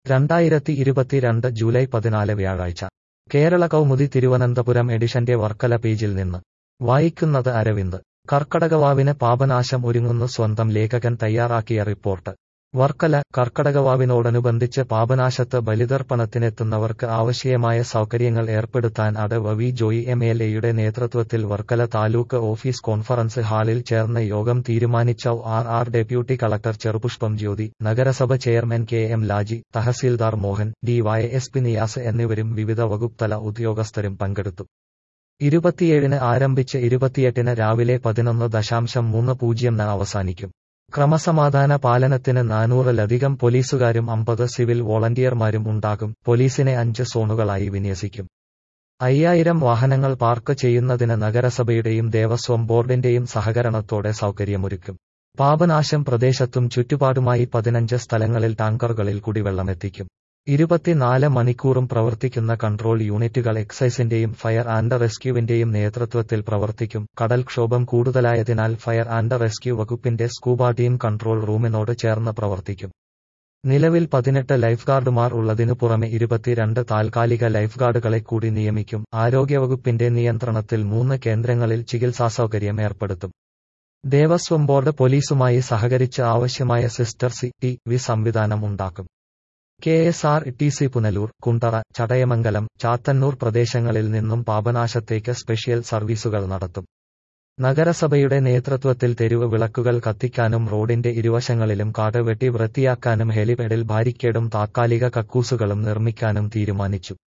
രണ്ടായിരത്തി ഇരുപത്തിരണ്ട് ജൂലൈ പതിനാല് വ്യാഴാഴ്ച കേരള കൗമുദി തിരുവനന്തപുരം എഡിഷന്റെ വർക്കല പേജിൽ നിന്ന് വായിക്കുന്നത് അരവിന്ദ് കർക്കടകവാവിന് പാപനാശം ഒരുങ്ങുന്നു സ്വന്തം ലേഖകൻ തയ്യാറാക്കിയ റിപ്പോർട്ട് വർക്കല കർക്കടകവാവിനോടനുബന്ധിച്ച് പാപനാശത്ത് ബലിതർപ്പണത്തിനെത്തുന്നവർക്ക് ആവശ്യമായ സൗകര്യങ്ങൾ ഏർപ്പെടുത്താൻ അട വി ജോയി എം എൽ എയുടെ നേതൃത്വത്തിൽ വർക്കല താലൂക്ക് ഓഫീസ് കോൺഫറൻസ് ഹാളിൽ ചേർന്ന യോഗം തീരുമാനിച്ച R R deputy collector Cherupushpam Jyothi നഗരസഭ chairman K M Laji tahsildar Mohan D Y S P Niyas എന്നിവരും വിവിധ വകുപ്തല ഉദ്യോഗസ്ഥരും പങ്കെടുത്തു ഇരുപത്തിയേഴിന് ആരംഭിച്ച് ഇരുപത്തിയെട്ടിന് രാവിലെ പതിനൊന്ന് ദശാംശം മൂന്ന് പൂജ്യംന് അവസാനിക്കും ക്രമസമാധാന പാലനത്തിന് നാനൂറിലധികം പോലീസുകാരും അമ്പത് സിവിൽ വോളണ്ടിയർമാരും ഉണ്ടാകും പോലീസിനെ അഞ്ച് സോണുകളായി വിന്യസിക്കും അയ്യായിരം വാഹനങ്ങൾ പാർക്ക് ചെയ്യുന്നതിന് നഗരസഭയുടെയും ദേവസ്വം ബോർഡിന്റെയും സഹകരണത്തോടെ സൗകര്യമൊരുക്കും പാപനാശം പ്രദേശത്തും ചുറ്റുപാടുമായി പതിനഞ്ച് സ്ഥലങ്ങളിൽ ടാങ്കറുകളിൽ കുടിവെള്ളമെത്തിക്കും ഇരുപത്തിനാല് മണിക്കൂറും പ്രവർത്തിക്കുന്ന കൺട്രോൾ യൂണിറ്റുകൾ എക്സൈസിന്റെയും ഫയർ ആൻഡ് റെസ്ക്യൂവിന്റെയും നേതൃത്വത്തിൽ പ്രവർത്തിക്കും കടൽക്ഷോഭം കൂടുതലായതിനാൽ ഫയർ ആൻഡ് റെസ്ക്യൂ വകുപ്പിന്റെ സ്കൂബ ടീം കൺട്രോൾ റൂമിനോട് ചേർന്ന് പ്രവർത്തിക്കും നിലവിൽ പതിനെട്ട് ലൈഫ് ഗാർഡുമാർ ഉള്ളതിനു പുറമെ ഇരുപത്തിരണ്ട് താൽക്കാലിക ലൈഫ് ഗാർഡുകളെ കൂടി നിയമിക്കും ആരോഗ്യവകുപ്പിന്റെ നിയന്ത്രണത്തിൽ മൂന്ന് കേന്ദ്രങ്ങളിൽ ചികിത്സാസൗകര്യം ഏർപ്പെടുത്തും ദേവസ്വം ബോർഡ് പോലീസുമായി സഹകരിച്ച് ആവശ്യമായ സിസ്റ്റർ സി ടി വി സംവിധാനം ഉണ്ടാക്കും K S R T C Punalur Kundara Chadayamangalam Chathannur പ്രദേശങ്ങളിൽ നിന്നും പാപനാശത്തേക്ക് സ്പെഷ്യൽ സർവീസുകൾ നടത്തും നഗരസഭയുടെ നേതൃത്വത്തിൽ തെരുവ് വിളക്കുകൾ കത്തിക്കാനും റോഡിന്റെ ഇരുവശങ്ങളിലും കാട് വെട്ടി വൃത്തിയാക്കാനും ഹെലിപാഡിൽ ബാരിക്കേഡും താത്കാലിക കക്കൂസുകളും നിർമ്മിക്കാനും തീരുമാനിച്ചു